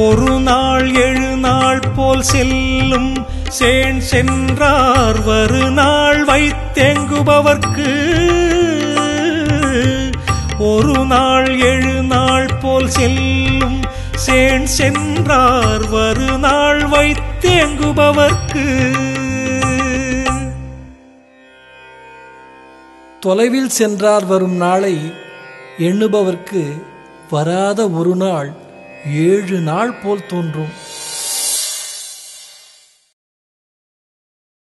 ஒரு நாள் எழு நாள் போல் செல்லும் சேன் சென்றார் வரு நாள் வைத்தேங்குபவர்க்கு ஒரு நாள் எழு நாள் போல் செல்லும் சேன் சென்றார் வரு நாள் வைத்தேங்குபவர்க்கு தொலைவில் சென்றார் வரும் நாளை எண்ணுபவர்க்கு வராத ஒரு நாள் ஏழு நாள் போல் தோன்றும்